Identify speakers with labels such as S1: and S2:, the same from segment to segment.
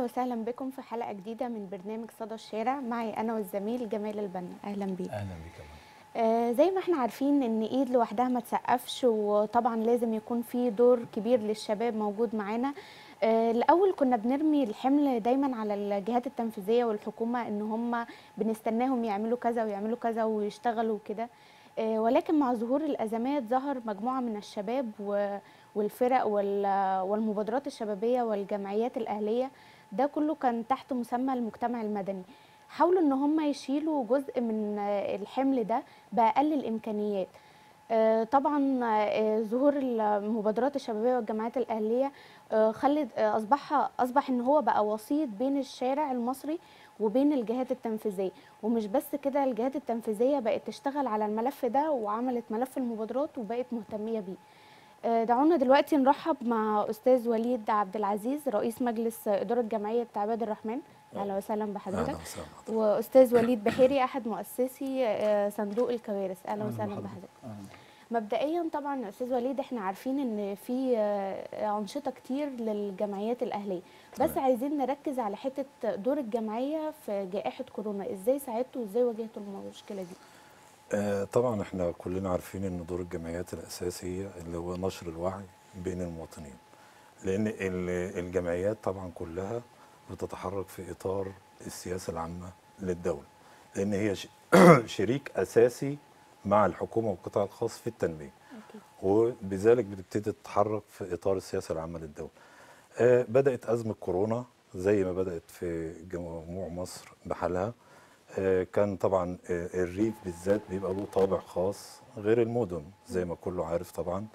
S1: وسهلا بكم في حلقة جديدة من برنامج صدى الشارع معي أنا والزميل جمال البنا أهلا بيك
S2: اهلا بك يا مرحبا.
S1: آه زي ما احنا عارفين ان ايد لوحدها ما تسقفش وطبعا لازم يكون في دور كبير للشباب موجود معانا آه الاول كنا بنرمي الحمل دايما على الجهات التنفيذيه والحكومه ان هم بنستناهم يعملوا كذا ويعملوا كذا ويشتغلوا كده آه ولكن مع ظهور الازمات ظهر مجموعه من الشباب و- والفرق وال- والمبادرات الشبابيه والجمعيات الاهليه ده كله كان تحت مسمى المجتمع المدني حاولوا ان هم يشيلوا جزء من آه، الحمل ده باقل الامكانيات آه، طبعا آه، ظهور المبادرات الشبابيه والجمعيات الاهليه آه، خلت آه، اصبح اصبح ان هو بقى وسيط بين الشارع المصري وبين الجهات التنفيذيه ومش بس كده الجهات التنفيذيه بقت تشتغل على الملف ده وعملت ملف المبادرات وبقت مهتميه بيه آه، دعونا دلوقتي نرحب مع استاذ وليد عبد العزيز رئيس مجلس اداره جمعيه عباد الرحمن اهلا وسهلا بحضرتك
S2: اهلا وسهلا
S1: واستاذ وليد بحيري احد مؤسسي آه، صندوق الكوارث اهلا وسهلا بحضرتك مبدئيا طبعا يا استاذ وليد احنا عارفين ان في آه، انشطه كتير للجمعيات الاهليه بس
S2: تمام.
S1: عايزين نركز على حته دور الجمعيه في جائحه كورونا ازاي ساعدتوا وازاي واجهتوا المشكله دي
S2: آه طبعا احنا كلنا عارفين ان دور الجمعيات الاساسي اللي هو نشر الوعي بين المواطنين لان ال- الجمعيات طبعا كلها بتتحرك في اطار السياسه العامه للدوله لان هي ش- شريك اساسي مع الحكومه والقطاع الخاص في التنميه
S1: أكيد.
S2: وبذلك بتبتدي تتحرك في اطار السياسه العامه للدوله. آه، بدات ازمه كورونا زي ما بدات في جموع مصر بحالها آه، كان طبعا آه، الريف بالذات بيبقى له طابع خاص غير المدن زي ما كله عارف طبعا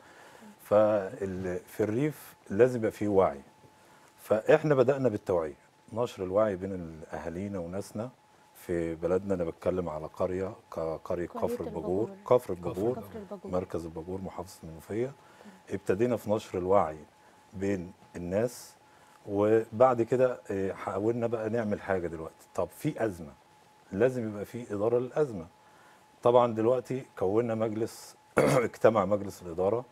S2: ففي الريف لازم يبقى فيه وعي فاحنا بدانا بالتوعيه نشر الوعي بين اهالينا وناسنا في بلدنا انا بتكلم على قريه كقريه
S1: قرية
S2: كفر الباجور
S1: الباجور.
S2: كفر الباجور
S1: كفر الباجور
S2: مركز الباجور محافظه المنوفيه ابتدينا في نشر الوعي بين الناس وبعد كده آه، حاولنا بقى نعمل حاجه دلوقتي طب في ازمه لازم يبقى في اداره للازمه طبعا دلوقتي كونا مجلس اجتمع مجلس الاداره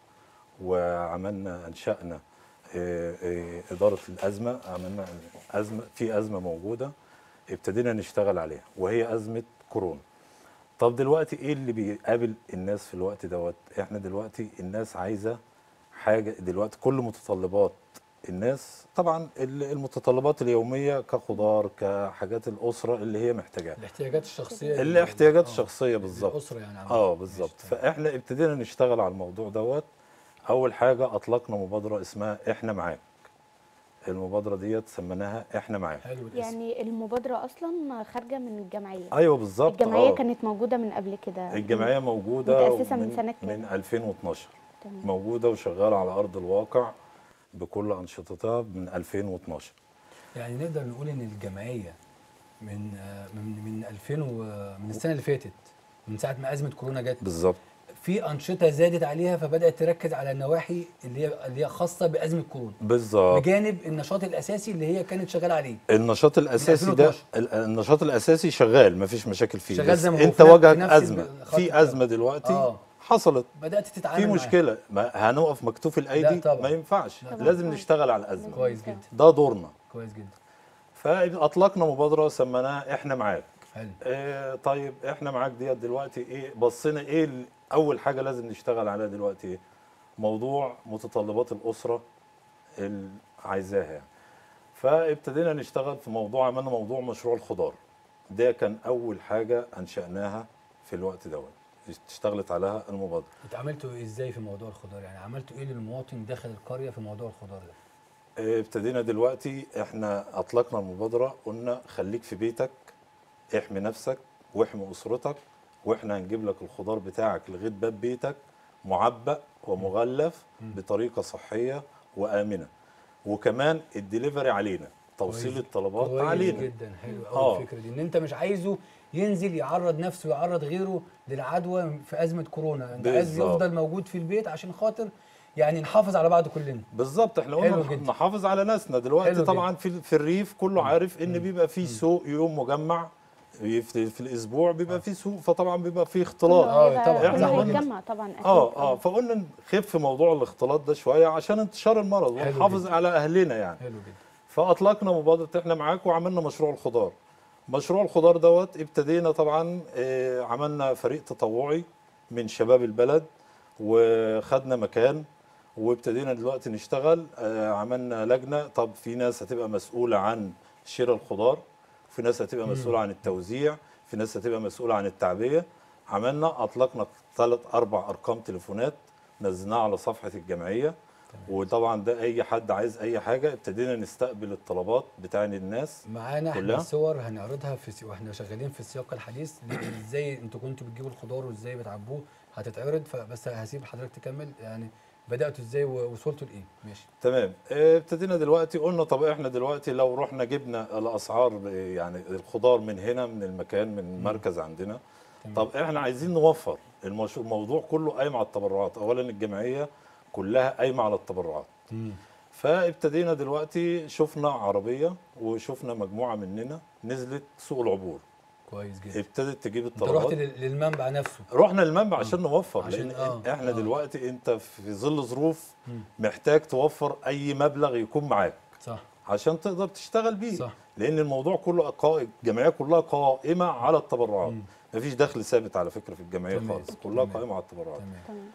S2: وعملنا انشانا آه، آه، اداره الازمه عملنا ازمه في ازمه موجوده ابتدينا نشتغل عليها وهي ازمه كورونا طب دلوقتي ايه اللي بيقابل الناس في الوقت دوت احنا دلوقتي الناس عايزه حاجه دلوقتي كل متطلبات الناس طبعا ال- المتطلبات اليوميه كخضار كحاجات الاسره اللي هي محتاجاها
S3: الاحتياجات الشخصيه
S2: الاحتياجات
S3: آه.
S2: الشخصيه بالظبط
S3: الاسره يعني عامة.
S2: اه بالظبط
S3: ماشي.
S2: فاحنا ابتدينا نشتغل على الموضوع دوت اول حاجه اطلقنا مبادره اسمها احنا معاك المبادره ديت سميناها احنا معاك
S3: حلو الاسم
S1: يعني المبادره اصلا خارجه من الجمعيه
S2: ايوه بالظبط
S1: الجمعيه
S2: آه.
S1: كانت موجوده من قبل كده
S2: الجمعيه موجوده
S1: متأسسة من سنة كام؟
S2: من 2012
S1: تمام.
S2: موجوده وشغاله على ارض الواقع بكل انشطتها من 2012
S3: يعني نقدر نقول ان الجمعيه من آه، من من 2000 و- من السنه اللي فاتت من ساعه ما ازمه كورونا جت
S2: بالظبط
S3: في انشطه زادت عليها فبدات تركز على النواحي اللي هي اللي هي خاصه بازمه كورونا
S2: بالظبط
S3: بجانب النشاط الاساسي اللي هي كانت شغاله عليه
S2: النشاط الاساسي ده
S3: 2012.
S2: ال- النشاط الاساسي شغال مفيش مشاكل فيه
S3: شغال
S2: بس
S3: زي ما هو
S2: انت
S3: في نفس-
S2: واجهك
S3: في نفس
S2: ازمه
S3: الخط
S2: في
S3: بتاعه.
S2: ازمه دلوقتي
S3: آه.
S2: حصلت
S3: بدات تتعامل
S2: في
S3: معاها.
S2: مشكله ما هنقف مكتوف الايدي
S3: لا طبعا.
S2: ما ينفعش
S3: لا
S1: طبعا.
S2: لازم نشتغل على الازمه
S3: كويس جدا
S2: ده دورنا
S3: كويس جدا
S2: فاطلقنا مبادره سميناها احنا معاك
S3: حلو
S2: إيه طيب احنا معاك ديت دلوقتي ايه بصينا ايه ال- اول حاجه لازم نشتغل عليها دلوقتي ايه موضوع متطلبات الاسره اللي عايزاها يعني فابتدينا نشتغل في موضوع عملنا موضوع مشروع الخضار ده كان اول حاجه انشاناها في الوقت دوت اشتغلت عليها المبادره
S3: اتعاملتوا ازاي في موضوع الخضار يعني عملتوا ايه للمواطن داخل القريه في موضوع الخضار ده
S2: إيه، ابتدينا دلوقتي احنا اطلقنا المبادره قلنا خليك في بيتك احمي نفسك واحمي اسرتك واحنا هنجيب لك الخضار بتاعك لغايه باب بيتك معبأ ومغلف بطريقه صحيه وامنه وكمان الدليفري علينا توصيل
S3: كويس.
S2: الطلبات
S3: كويس
S2: علينا
S3: جدا حلو
S2: آه.
S3: قوي الفكره دي ان انت مش عايزه ينزل يعرض نفسه ويعرض غيره للعدوى في ازمه كورونا انت عايز
S2: بالظبط.
S3: يفضل موجود في البيت عشان خاطر يعني نحافظ على بعض كلنا
S2: بالظبط احنا
S3: حلو
S2: قلنا
S3: جدا.
S2: نحافظ على ناسنا دلوقتي
S3: حلو
S2: طبعا في في الريف كله عارف ان بيبقى في سوق يوم مجمع في, في الاسبوع بيبقى في سوق فطبعا بيبقى في اختلاط
S3: آه،
S1: كله
S3: طبعاً.
S1: هيبقى- كله
S2: إحنا قلنا-
S1: هيتجمع طبعا اكيد
S2: اه اه فقلنا نخف موضوع الاختلاط ده شويه عشان انتشار المرض
S3: حلو
S2: ونحافظ
S3: جدا.
S2: على اهلنا يعني
S3: حلو جدا
S2: فاطلقنا مبادره احنا معاك وعملنا مشروع الخضار مشروع الخضار دوت ابتدينا طبعا آه، عملنا فريق تطوعي من شباب البلد وخدنا مكان وابتدينا دلوقتي نشتغل آه، عملنا لجنه طب في ناس هتبقى مسؤوله عن شراء الخضار في ناس هتبقى مسؤوله عن التوزيع في ناس هتبقى مسؤوله عن التعبئه عملنا اطلقنا ثلاث اربع ارقام تليفونات نزلناها على صفحه الجمعيه وطبعا ده اي حد عايز اي حاجه ابتدينا نستقبل الطلبات بتاع الناس
S3: معانا احنا
S2: كلها؟
S3: صور هنعرضها في سي... واحنا شغالين في السياق الحديث ازاي انتوا كنتوا بتجيبوا الخضار وازاي بتعبوه هتتعرض فبس هسيب حضرتك تكمل يعني بداتوا ازاي ووصلتوا لايه ماشي
S2: تمام اه، ابتدينا دلوقتي قلنا طب احنا دلوقتي لو رحنا جبنا الاسعار اه، يعني الخضار من هنا من المكان من المركز عندنا
S3: تمام.
S2: طب احنا عايزين نوفر المش- الموضوع كله قايم على التبرعات اولا الجمعيه كلها قايمه على التبرعات
S3: مم.
S2: فابتدينا دلوقتي شفنا عربيه وشفنا مجموعه مننا نزلت سوق العبور
S3: كويس جدا
S2: ابتدت تجيب
S3: انت رحت
S2: الطلبات
S3: لل- للمنبع نفسه
S2: رحنا المنبع عشان نوفر
S3: عشان-
S2: لان
S3: آه،
S2: احنا
S3: آه.
S2: دلوقتي انت في ظل ظروف
S3: مم.
S2: محتاج توفر اي مبلغ يكون معاك
S3: صح
S2: عشان تقدر تشتغل بيه
S3: صح.
S2: لان الموضوع كله قا- الجمعيه كلها قائمه على التبرعات
S3: مم.
S2: مفيش دخل ثابت على فكره في الجمعيه
S3: تمام.
S2: خالص كلها
S3: تمام.
S2: قائمه على التبرعات
S3: تمام
S1: تمام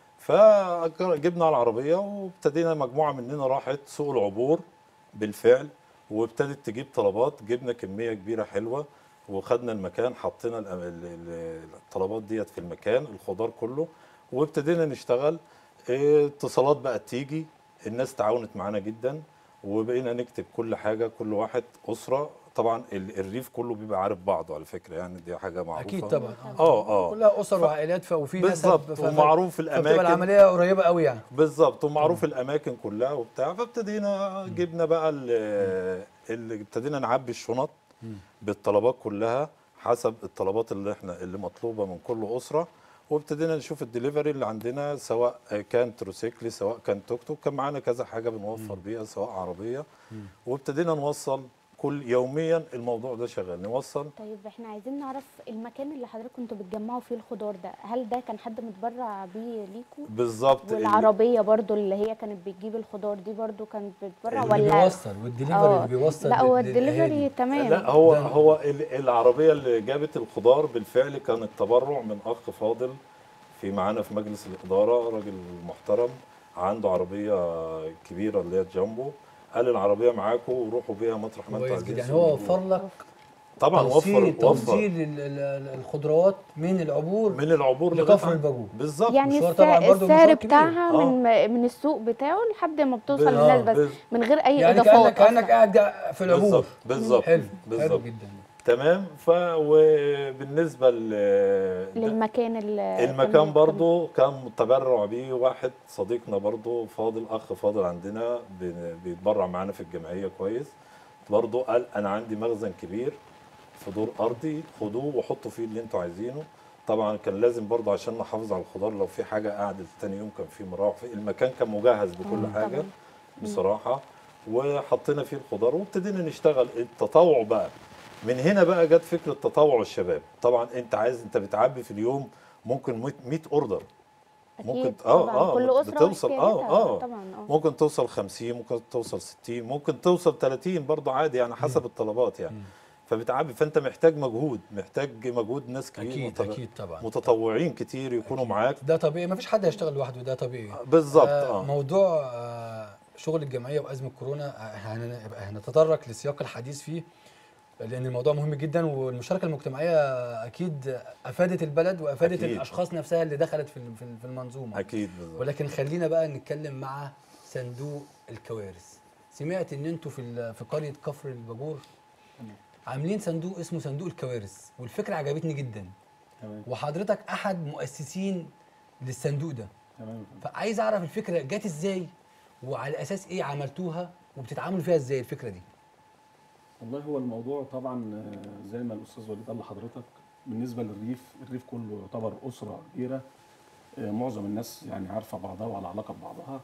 S2: فجبنا العربيه وابتدينا مجموعه مننا راحت سوق العبور بالفعل وابتدت تجيب طلبات جبنا كميه كبيره حلوه وخدنا المكان حطينا ال- ال- ال- الطلبات ديت في المكان الخضار كله وابتدينا نشتغل اه، اتصالات بقت تيجي الناس تعاونت معانا جدا وبقينا نكتب كل حاجه كل واحد اسره طبعا ال- الريف كله بيبقى عارف بعضه على فكره يعني دي حاجه معروفه
S3: اكيد طبعا
S2: اه اه
S3: كلها اسر وعائلات ف... وفي ناس
S2: بالظبط
S3: ف- ف-
S2: ومعروف
S3: فبتبقى
S2: الاماكن
S3: العمليه قريبه قوي يعني
S2: بالظبط ومعروف الاماكن كلها وبتاع فابتدينا جبنا بقى ال- اللي ابتدينا نعبي الشنط
S3: مم.
S2: بالطلبات كلها حسب الطلبات اللي احنا اللي مطلوبه من كل اسره وابتدينا نشوف الدليفري اللي عندنا سواء كان تروسيكلي سواء كان توك توك كان معانا كذا حاجه بنوفر بيها سواء عربيه
S3: مم.
S2: وابتدينا نوصل كل يوميا الموضوع ده شغال نوصل
S1: طيب احنا عايزين نعرف المكان اللي حضرتك كنتوا بتجمعوا فيه الخضار ده هل ده كان حد متبرع بيه ليكوا
S2: بالظبط ال-
S1: والعربيه برضو اللي هي كانت بتجيب الخضار دي برضو كانت بتتبرع
S3: اللي
S1: ولا
S3: بيوصل والدليفري
S1: اه
S3: اللي بيوصل
S1: لا هو
S3: لل- للأهالي.
S1: الدليفري تمام
S2: لا هو
S3: ده-
S2: هو ال- العربيه اللي جابت الخضار بالفعل كانت تبرع من اخ فاضل في معانا في مجلس الاداره راجل محترم عنده عربيه كبيره اللي هي جامبو قال العربيه معاكم وروحوا بيها مطرح ما انتوا
S3: كويس
S2: عايزين
S3: جدا يعني
S2: سوق
S3: هو
S2: العبور.
S3: وفر لك
S2: طبعا
S3: توصيل
S2: وفر وفر
S3: توصيل ال- ال- الخضروات من العبور
S2: من العبور
S3: لكفر
S2: لغاية-
S3: الباجور
S2: بالظبط
S1: يعني
S3: مشوار
S1: السعر,
S3: طبعاً برضو
S1: السعر
S3: مشوار كبير.
S1: بتاعها
S2: آه.
S1: من من السوق بتاعه لحد ما بتوصل
S2: بال-
S1: للناس بس
S2: بال-
S1: من غير اي
S3: يعني
S1: اضافات
S3: كانك كانك
S1: أصلاً.
S3: قاعد في العبور
S2: بالظبط بالظبط
S3: حلو حلو
S2: بالظبط
S3: جدا
S2: تمام ف وبالنسبه ل
S1: للمكان اللي
S2: المكان
S1: كان-
S2: برضو كان متبرع بيه واحد صديقنا برضو فاضل اخ فاضل عندنا بن- بيتبرع معانا في الجمعيه كويس برضو قال انا عندي مخزن كبير في دور ارضي خدوه وحطوا فيه اللي انتوا عايزينه طبعا كان لازم برضو عشان نحافظ على الخضار لو في حاجه قعدت تاني يوم كان في مراوح في المكان كان مجهز بكل
S1: مم،
S2: حاجه
S1: طبعاً.
S2: بصراحه وحطينا فيه الخضار وابتدينا نشتغل التطوع بقى من هنا بقى جت فكره تطوع الشباب طبعا انت عايز انت بتعبي في اليوم ممكن 100 اوردر
S1: أكيد
S2: ممكن اه
S1: طبعاً.
S2: اه
S1: كل اسره
S2: بتوصل اه
S1: واحتياجاتها
S2: اه
S1: طبعا اه
S2: ممكن توصل 50 ممكن توصل 60 ممكن توصل 30 برضه عادي يعني حسب الطلبات يعني
S3: مم.
S2: فبتعبي فانت محتاج مجهود محتاج مجهود ناس كتير
S3: اكيد
S2: متط-
S3: اكيد طبعا
S2: متطوعين كتير يكونوا معاك
S3: ده طبيعي ما فيش حد هيشتغل لوحده ده طبيعي
S2: بالظبط
S3: آه
S2: اه
S3: موضوع آه شغل الجمعيه وازمه كورونا آه، هن- هنتطرق لسياق الحديث فيه لان الموضوع مهم جدا والمشاركه المجتمعيه اكيد افادت البلد وافادت
S2: أكيد.
S3: الاشخاص نفسها اللي دخلت في الم- في الم- في المنظومه
S2: اكيد بالظبط
S3: ولكن خلينا بقى نتكلم مع صندوق الكوارث سمعت ان انتوا في ال- في قريه كفر الباجور عاملين صندوق اسمه صندوق الكوارث والفكره عجبتني جدا
S4: تمام
S3: وحضرتك احد مؤسسين للصندوق ده
S4: تمام
S3: فعايز اعرف الفكره جت ازاي وعلى اساس ايه عملتوها وبتتعاملوا فيها ازاي الفكره دي
S4: والله هو الموضوع طبعا آه، زي ما الاستاذ وليد قال لحضرتك بالنسبه للريف الريف كله يعتبر اسره كبيره آه، معظم الناس يعني عارفه بعضها وعلى علاقه ببعضها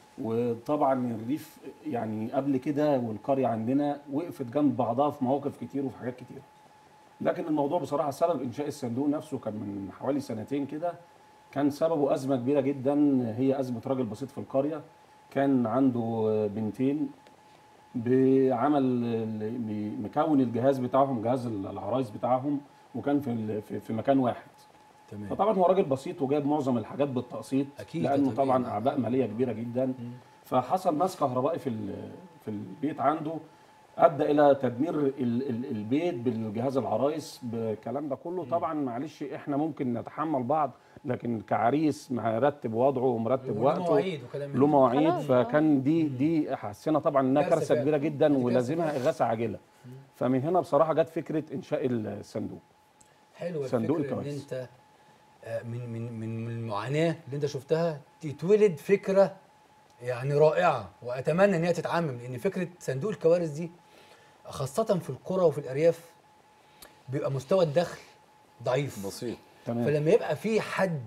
S4: وطبعا الريف يعني قبل كده والقريه عندنا وقفت جنب بعضها في مواقف كتير وفي حاجات كتير لكن الموضوع بصراحه سبب انشاء الصندوق نفسه كان من حوالي سنتين كده كان سببه ازمه كبيره جدا هي ازمه راجل بسيط في القريه كان عنده بنتين بعمل ال- م- مكون الجهاز بتاعهم جهاز العرايس بتاعهم وكان في ال- في- في مكان واحد
S3: تمام
S4: فطبعا هو راجل بسيط وجايب معظم الحاجات بالتقسيط
S3: أكيد، ده
S4: لانه
S3: طبيعي.
S4: طبعا اعباء ماليه كبيره جدا فحصل ماس كهربائي في ال- في البيت عنده ادى الى تدمير ال- ال- البيت بالجهاز العرايس بالكلام ده كله طبعا معلش احنا ممكن نتحمل بعض لكن كعريس مرتب وضعه ومرتب
S3: وله
S4: وقته
S3: مواعيد وكلام من
S4: له
S3: ده.
S4: مواعيد
S1: خلاص،
S4: فكان دي دي حسينا طبعا انها
S3: كارثة
S4: كارثه
S3: فعلا.
S4: كبيره جدا
S3: دي كارثة
S4: ولازمها
S3: فعلا.
S4: اغاثه عاجله فمن هنا بصراحه جت فكره انشاء الصندوق
S3: حلوه
S4: صندوق
S3: الفكره ان
S4: الكوارث.
S3: انت آه، من من من من المعاناه اللي انت شفتها تتولد فكره يعني رائعه واتمنى ان هي تتعمم لان فكره صندوق الكوارث دي خاصه في القرى وفي الارياف بيبقى مستوى الدخل ضعيف
S2: بسيط
S4: تمام
S3: فلما يبقى في حد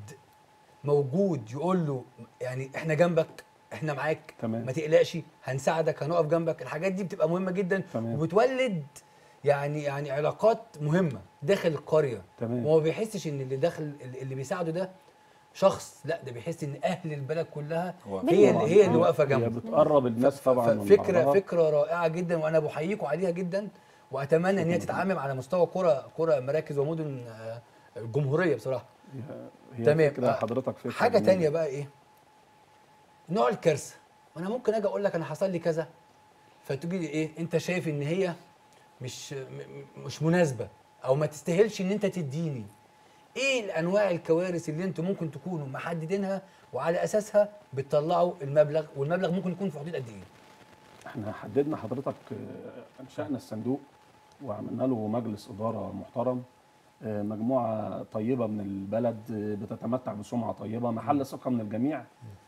S3: موجود يقول له يعني احنا جنبك احنا معاك
S4: تمام.
S3: ما تقلقش هنساعدك هنقف جنبك الحاجات دي بتبقى مهمه جدا
S4: تمام.
S3: وبتولد يعني يعني علاقات مهمه داخل القريه
S4: تمام.
S3: وما بيحسش ان اللي داخل اللي بيساعده ده شخص لا ده بيحس ان اهل البلد كلها
S2: هو-
S3: هي اللي هي اللي واقفه
S4: هي
S3: جنبه
S4: بتقرب الناس طبعا من
S3: فكره
S4: بعضها.
S3: فكره رائعه جدا وانا بحييكم عليها جدا واتمنى ان هي تتعمم على مستوى قرى قرى مراكز ومدن آه، الجمهوريه بصراحه
S4: هي
S3: تمام.
S4: فكرة
S3: آه،
S4: حضرتك فكرة
S3: حاجه
S4: جميلة.
S3: تانية بقى ايه نوع الكارثه وانا ممكن اجي اقول لك انا حصل لي كذا فتيجي لي ايه انت شايف ان هي مش م- م- مش مناسبه او ما تستاهلش ان انت تديني ايه الانواع الكوارث اللي انتم ممكن تكونوا محددينها وعلى اساسها بتطلعوا المبلغ والمبلغ ممكن يكون في حدود قد ايه
S4: احنا حددنا حضرتك آه، انشأنا الصندوق وعملنا له مجلس إدارة محترم آه، مجموعة طيبة من البلد آه، بتتمتع بسمعة طيبة محل ثقة من الجميع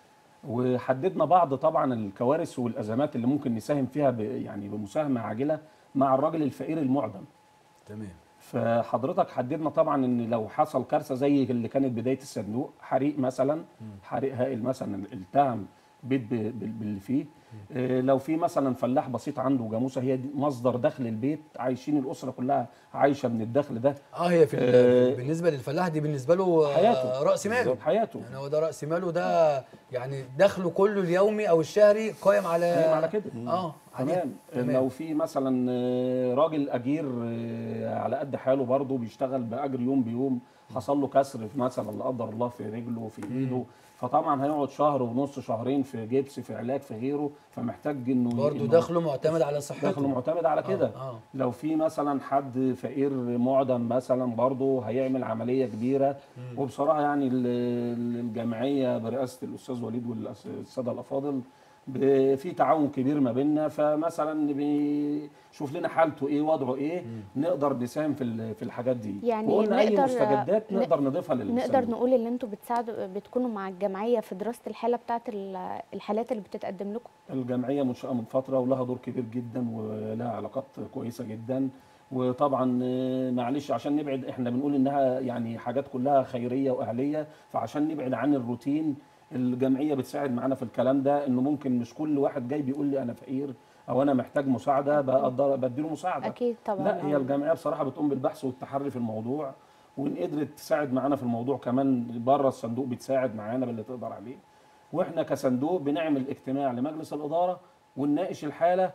S4: وحددنا بعض طبعا الكوارث والأزمات اللي ممكن نساهم فيها ب- يعني بمساهمة عاجلة مع الراجل الفقير المعدم
S3: تمام
S4: فحضرتك حددنا طبعا ان لو حصل كارثه زي اللي كانت بدايه الصندوق حريق مثلا حريق هائل مثلا التهم بيت ب- بال- باللي فيه آه، لو في مثلا فلاح بسيط عنده جاموسه هي دي مصدر دخل البيت عايشين الاسره كلها عايشه من الدخل ده
S3: اه هي في
S4: آه،
S3: ال- بالنسبه للفلاح دي بالنسبه له آه،
S4: حياته.
S3: راس ماله
S4: بالظبط، حياته.
S3: يعني هو ده راس ماله ده يعني دخله كله اليومي او الشهري قائم على
S4: قايم على كده.
S3: اه عليها.
S4: تمام
S3: تمام
S4: لو في مثلا آه، راجل اجير آه، على قد حاله برضه بيشتغل باجر يوم بيوم حصل له كسر في مثلا لا قدر الله في رجله في ايده فطبعا هيقعد شهر ونص شهرين في جبس في علاج في غيره فمحتاج انه
S3: برضه
S4: إنه
S3: دخله معتمد على صحته
S4: دخله معتمد على كده
S3: آه.
S4: لو في مثلا حد فقير معدم مثلا برضه هيعمل عمليه كبيره وبصراحه يعني ال- ال- الجمعيه برئاسه الاستاذ وليد والساده الافاضل ب- في تعاون كبير ما بيننا فمثلا بيشوف لنا حالته ايه وضعه ايه نقدر نساهم في ال- في الحاجات دي
S1: يعني
S4: وقلنا اي
S1: نقدر-
S4: مستجدات
S1: ن-
S4: نقدر نضيفها للصندوق
S1: نقدر نقول ان انتوا بتساعدوا بتكونوا مع الجمعيه في دراسه الحاله بتاعه ال- الحالات اللي بتتقدم لكم
S4: الجمعية منشأة من فترة ولها دور كبير جدا ولها علاقات كويسة جدا وطبعا آه، معلش عشان نبعد احنا بنقول انها يعني حاجات كلها خيرية واهلية فعشان نبعد عن الروتين الجمعية بتساعد معانا في الكلام ده انه ممكن مش كل واحد جاي بيقول لي انا فقير او انا محتاج مساعدة بقدر بديله مساعدة
S1: اكيد طبعا
S4: لا هي
S1: آه.
S4: الجمعيه بصراحه بتقوم بالبحث والتحري في الموضوع وان قدرت تساعد معانا في الموضوع كمان بره الصندوق بتساعد معانا باللي تقدر عليه واحنا كصندوق بنعمل اجتماع لمجلس الاداره ونناقش الحاله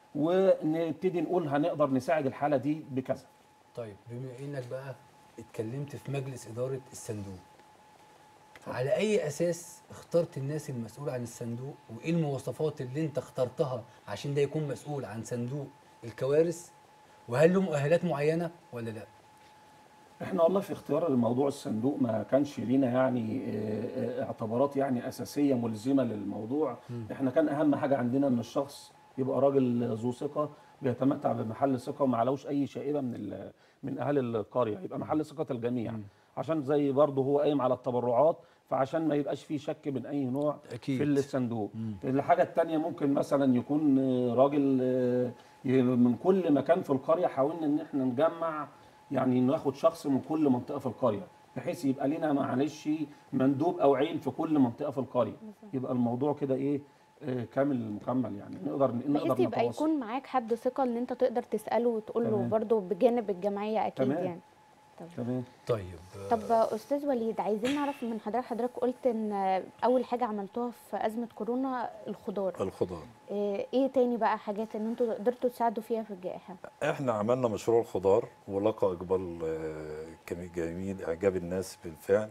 S4: ونبتدي نقول هنقدر نساعد الحاله دي بكذا
S3: طيب بما انك بقى اتكلمت في مجلس اداره الصندوق على اي اساس اخترت الناس المسؤوله عن الصندوق وايه المواصفات اللي انت اخترتها عشان ده يكون مسؤول عن صندوق الكوارث وهل له مؤهلات معينه ولا لا
S4: احنا والله في اختيار الموضوع الصندوق ما كانش لينا يعني اه، اه، اعتبارات يعني اساسيه ملزمه للموضوع احنا كان اهم حاجه عندنا ان الشخص يبقى راجل ذو ثقه بيتمتع بمحل ثقه وما علوش اي شائبه من ال- من اهل القريه يبقى محل ثقه الجميع عشان زي برضه هو قايم على التبرعات فعشان ما يبقاش فيه شك من اي نوع
S3: أكيد.
S4: في الصندوق الحاجه الثانيه ممكن مثلا يكون اه، راجل اه، ي- من كل مكان في القريه حاولنا ان احنا نجمع يعني ناخد شخص من كل منطقه في القريه بحيث يبقى لنا معلش مندوب او عين في كل منطقه في القريه يبقى الموضوع كده ايه آه، كامل مكمل يعني نقدر نقدر
S1: بحيث يبقى
S4: نتواصل
S1: يكون معاك حد ثقه ان انت تقدر تساله وتقول له
S4: تمام.
S1: برضه بجانب الجمعيه اكيد
S4: تمام.
S1: يعني
S4: تمام
S3: طيب آه،
S1: طب استاذ وليد عايزين نعرف من حضرتك حضرتك قلت ان اول حاجه عملتوها في ازمه كورونا الخضار
S2: الخضار
S1: إيه ايه تاني بقى حاجات ان انتوا قدرتوا تساعدوا فيها في الجائحه
S2: احنا عملنا مشروع الخضار ولقى اقبال آه، كم- جميل اعجاب الناس بالفعل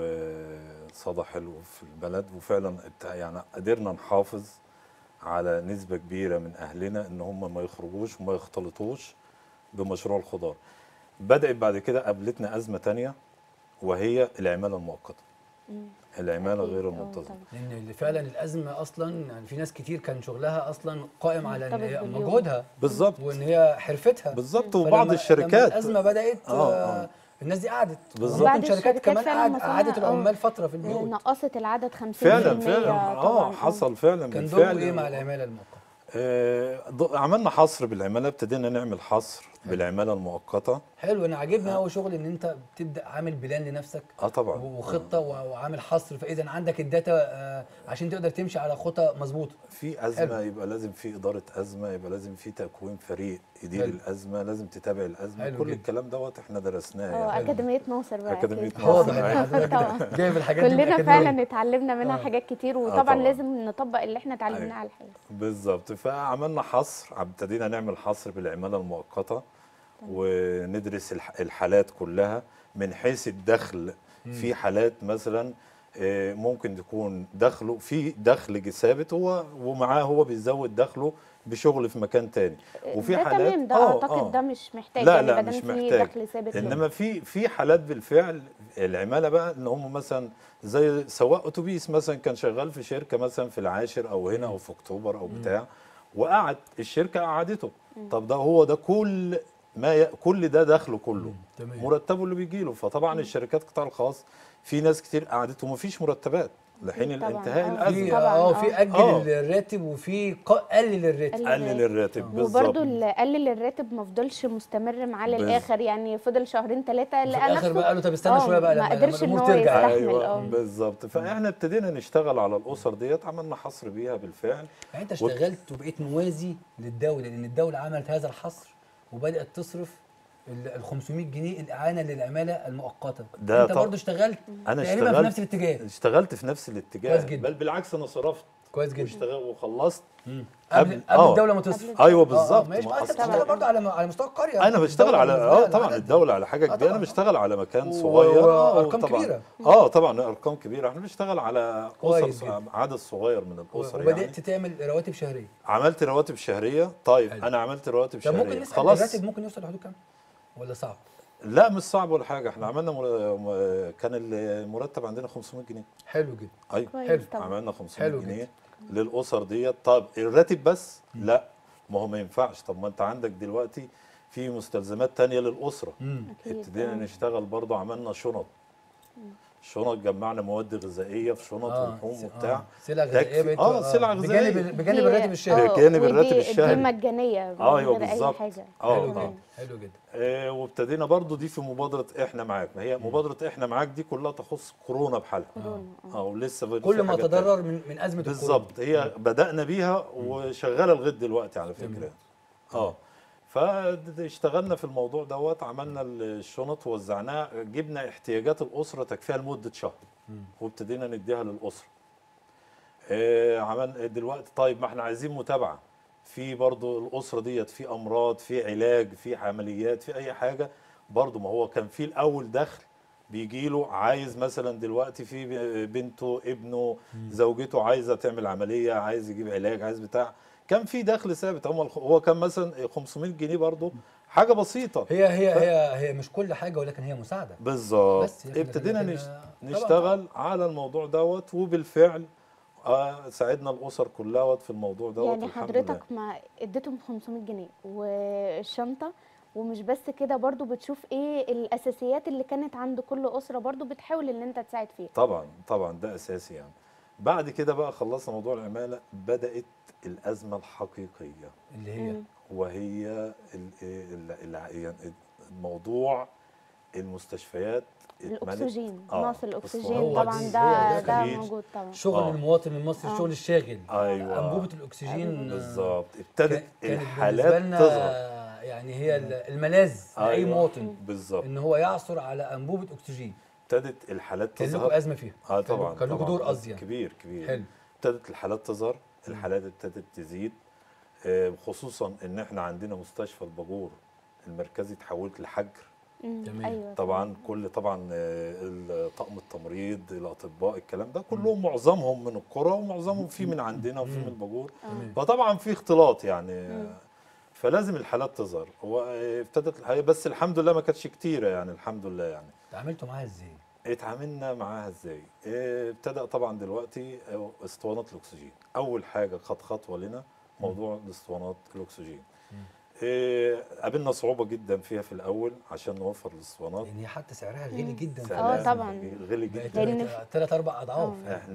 S2: وصدى حلو في البلد وفعلا ات- يعني قدرنا نحافظ على نسبة كبيرة من اهلنا ان هم ما يخرجوش وما يختلطوش بمشروع الخضار بدأت بعد كده قابلتنا أزمة تانية وهي العمالة المؤقتة
S1: مم.
S2: العمالة
S1: أكيد.
S2: غير
S1: آه،
S2: المنتظمة
S1: طبعاً.
S3: لان اللي فعلا الازمه اصلا يعني في ناس كتير كان شغلها اصلا قائم على إن
S1: مرتبط
S3: هي
S1: باليوم.
S3: مجهودها
S2: بالظبط
S3: وان هي حرفتها
S2: بالظبط
S3: فلما-
S2: وبعض
S3: لما
S2: الشركات
S3: الازمه بدات
S2: آه،
S3: آه
S2: آه.
S3: الناس دي قعدت
S2: بالظبط.
S3: ممكن
S1: بعض
S3: شركات
S1: الشركات
S3: كمان
S1: فعلاً
S3: قعد
S1: مصانع-
S3: قعدت
S1: آه.
S3: العمال فتره في البيوت
S1: نقصت العدد 50%
S2: فعلا فعلا اه
S1: طبعاً.
S2: حصل فعلا
S3: كان
S2: بالفعل
S3: دوره ايه مع العماله المؤقته
S2: آه، ض- عملنا حصر بالعمالة ابتدينا نعمل حصر بالعمالة المؤقتة
S3: حلو انا عاجبني قوي شغل ان انت بتبدا عامل بلان لنفسك
S2: اه طبعا
S3: وخطه و- وعامل حصر فاذا عندك الداتا آه، عشان تقدر تمشي على خطه مظبوطه
S2: في أزمة
S3: حلو.
S2: يبقى لازم في إدارة أزمة يبقى لازم في تكوين فريق يدير
S3: حلو.
S2: الأزمة لازم تتابع الأزمة
S3: حلو
S2: كل
S3: جدا.
S2: الكلام دوت احنا درسناه
S1: اه
S2: يعني
S1: اكاديميه ناصر بقى
S2: أكاديمية
S1: أكيد.
S2: ناصر.
S3: واضح
S2: أيوة.
S3: ان حضرتك
S1: طبعاً.
S3: جايب الحاجات دي من
S1: كلنا
S3: الأكاديمية.
S1: فعلا اتعلمنا منها
S3: آه.
S1: حاجات كتير
S2: آه
S1: وطبعا
S2: طبعاً.
S1: لازم نطبق اللي احنا اتعلمناه
S2: أيوة.
S1: على الحقيقه
S2: بالظبط فعملنا حصر ابتدينا نعمل حصر بالعمالة المؤقتة وندرس الح- الحالات كلها من حيث الدخل في حالات مثلا آه، ممكن تكون دخله في دخل ثابت هو ومعاه هو بيزود دخله بشغل في مكان تاني وفي
S1: ده
S2: حالات
S1: تمام ده
S2: آه،
S1: اعتقد
S2: آه.
S1: ده مش محتاج
S2: لا
S1: يعني
S2: لا
S1: بدل
S2: مش
S1: في
S2: محتاج
S1: دخل ثابت له.
S2: انما في في حالات بالفعل العماله بقى ان هم مثلا زي سواق اتوبيس مثلا كان شغال في شركه مثلا في العاشر او هنا او في اكتوبر او بتاع وقعد الشركه قعدته طب ده هو ده كل ما ي... كل ده دخله كله
S3: تمام
S2: مرتبه اللي بيجي له فطبعا الشركات القطاع الخاص في ناس كتير قعدت ومفيش مرتبات لحين
S1: أكيد طبعاً.
S2: الانتهاء
S1: آه.
S3: في
S2: الازمه
S1: طبعاً،
S3: اه
S1: آه.
S3: في اجل
S2: آه.
S3: الراتب وفي ق- قلل الراتب
S1: قلل
S2: قلل الراتب بالظبط
S1: وبرده اللي قلل الراتب ما فضلش مستمر معاه
S2: بز-
S1: للاخر يعني فضل شهرين ثلاثه
S3: في
S1: لقى
S3: الاخر
S1: نفسه
S3: بقى قالوا طب استنى
S1: آه،
S3: شويه بقى
S1: ما
S3: لما
S1: قدرش
S3: لما
S1: إن
S3: الامور
S1: هو
S3: ترجع
S1: يستحمل.
S2: ايوه
S1: آه.
S2: بالظبط فاحنا ابتدينا نشتغل على الاسر ديت عملنا حصر بيها بالفعل
S3: يعني انت اشتغلت وبقيت موازي للدوله لان الدوله عملت هذا الحصر وبدات تصرف ال 500 جنيه الاعانه للعماله المؤقته
S2: ده
S3: انت
S2: طب-
S3: برضه اشتغلت
S2: انا
S3: تقريبا في
S2: اشتغلت
S3: نفس الاتجاه
S2: اشتغلت في نفس الاتجاه
S3: كويس جدا.
S2: بل بالعكس انا صرفت
S3: كويس جدا
S2: واشتغل وخلصت
S3: مم.
S2: قبل-
S3: قبل قبل
S2: آه.
S3: الدوله ما تصرف
S1: قبل-
S2: ايوه
S3: آه،
S2: بالظبط
S3: آه، ماشي
S2: ما
S3: ما انت
S2: أصل-
S3: بتشتغل برضه على على مستوى القريه
S2: انا بشتغل على
S3: بالنسبة
S2: اه
S3: لها
S2: طبعا
S3: عادي.
S2: الدوله على حاجه
S3: آه،
S2: كبيره انا
S3: طبعاً.
S2: بشتغل على مكان
S3: و-
S2: صغير
S3: وأرقام
S2: طبعاً.
S3: كبيرة.
S2: اه طبعا ارقام كبيره احنا بنشتغل على
S3: كويس
S2: اسر
S3: جدا.
S2: عدد صغير من الاسر
S3: وبدات
S2: يعني
S3: تعمل رواتب شهريه
S2: عملت رواتب شهريه طيب
S3: حلو.
S2: انا عملت رواتب
S3: طب ممكن
S2: شهريه
S3: نسال
S2: خلاص
S3: الراتب ممكن يوصل لحدود كام ولا صعب
S2: لا مش صعب ولا حاجه احنا عملنا مر... م- كان المرتب عندنا 500 جنيه
S3: حلو جدا
S2: ايوه
S1: كويس
S3: حلو.
S1: طبعا
S2: عملنا 500
S3: حلو
S2: جنيه للاسر ديت طب الراتب بس لا ما هو ما ينفعش طب ما انت عندك دلوقتي في مستلزمات تانية للاسره
S3: امم
S1: أكيد.
S2: ابتدينا
S1: آه.
S2: نشتغل برضه عملنا شنط شنط جمعنا مواد غذائيه في شنط
S3: اه
S2: ولحوم
S3: س-
S2: وبتاع
S3: آه. سلع غذائيه
S2: تكفي-
S3: بقت
S2: آه، سلع غذائية.
S3: بجانب بجانب
S1: دي-
S3: الراتب الشهري
S1: آه،
S2: بجانب
S1: ودي-
S2: الراتب الشهري.
S1: دي مجانيه من
S2: ايوه
S1: غير اي
S2: بالظبط
S1: حاجه
S2: اه
S3: حلو
S2: اه
S3: جدا حلو جدا
S2: آه، وابتدينا برضو دي في مبادره احنا معاك ما هي مبادره احنا معاك دي كلها تخص كورونا بحالها
S1: كورونا آه.
S2: اه ولسه في
S3: كل ما
S2: حاجات تانية.
S3: تضرر من من ازمه الكورونا.
S2: بالظبط هي بدانا بيها وشغاله لغايه دلوقتي على
S3: تمام.
S2: فكره اه فاشتغلنا في الموضوع دوت عملنا الشنط ووزعناها جبنا احتياجات الاسره تكفيها لمده شهر
S3: مم.
S2: وابتدينا نديها للاسره آه عمل دلوقتي طيب ما احنا عايزين متابعه في برضو الاسره ديت في امراض في علاج في عمليات في اي حاجه برضو ما هو كان في الاول دخل بيجي له عايز مثلا دلوقتي في بنته ابنه زوجته عايزه تعمل عمليه عايز يجيب علاج عايز بتاع كان في دخل ثابت هم الخ- هو كان مثلا 500 جنيه برضو حاجه بسيطه
S3: هي هي هي هي مش كل حاجه ولكن هي مساعده
S2: بالظبط
S3: بس يا أخي
S2: ابتدينا
S3: لكن-
S2: نش-
S3: طبعاً.
S2: نشتغل على الموضوع دوت وبالفعل آه ساعدنا الاسر كلها في الموضوع دوت
S1: يعني
S2: والحمد
S1: حضرتك
S2: لله.
S1: ما اديتهم 500 جنيه والشنطه ومش بس كده برضو بتشوف ايه الاساسيات اللي كانت عند كل اسره برضو بتحاول ان انت تساعد فيها
S2: طبعا طبعا ده اساسي يعني بعد كده بقى خلصنا موضوع العماله بدات الازمه الحقيقيه
S3: اللي هي
S1: مم.
S2: وهي ال- ال- ال- يعني الموضوع المستشفيات اتملت.
S1: الاكسجين
S2: آه،
S1: نقص الاكسجين
S3: هو
S1: طبعا
S3: دي-
S1: ده
S3: هي ده
S1: ده
S2: أكيد.
S1: موجود طبعا
S3: شغل
S2: آه.
S3: المواطن المصري
S1: آه.
S3: الشغل الشاغل
S2: ايوه
S3: انبوبه الاكسجين
S2: بالظبط ابتدت
S3: كان- كانت
S2: الحالات
S3: بالنسبة لنا
S2: تظهر
S3: يعني هي ال- الملاذ لاي
S2: أيوة،
S3: مواطن
S2: بالظبط
S3: ان هو يعثر على انبوبه اكسجين
S2: ابتدت الحالات
S3: كان لكم
S2: تظهر
S3: ازمه فيها
S2: اه
S3: كان-
S2: طبعا
S3: كان لكم
S2: طبعاً.
S3: دور قصدي يعني
S2: كبير كبير
S3: حلو
S2: ابتدت الحالات تظهر الحالات ابتدت تزيد آه، خصوصا ان احنا عندنا مستشفى الباجور المركزي تحولت لحجر
S1: مم.
S3: تمام.
S1: ايوه
S2: طبعا كل طبعا آه، طاقم التمريض الاطباء الكلام ده كلهم معظمهم من القرى ومعظمهم في من عندنا وفي من الباجور
S3: تمام
S2: فطبعا في اختلاط يعني آه، فلازم الحالات تظهر هو آه، ابتدت الحقيقه بس الحمد لله ما كانتش كتيره يعني الحمد لله يعني
S3: تعاملتوا معاها ازاي؟
S2: اتعاملنا معاها ازاي؟ اه، ابتدى طبعا دلوقتي اه، اسطوانات الاكسجين، اول حاجه خد خطوه لنا موضوع اسطوانات الاكسجين. اه، قابلنا صعوبه جدا فيها في الاول عشان نوفر الاسطوانات
S3: لان هي حتى سعرها غالي جدا في
S1: آه،
S3: الأزمة.
S1: طبعاً.
S2: غالي
S3: بقت
S2: جدا
S1: لأن
S3: بقت ثلاث اربع اضعاف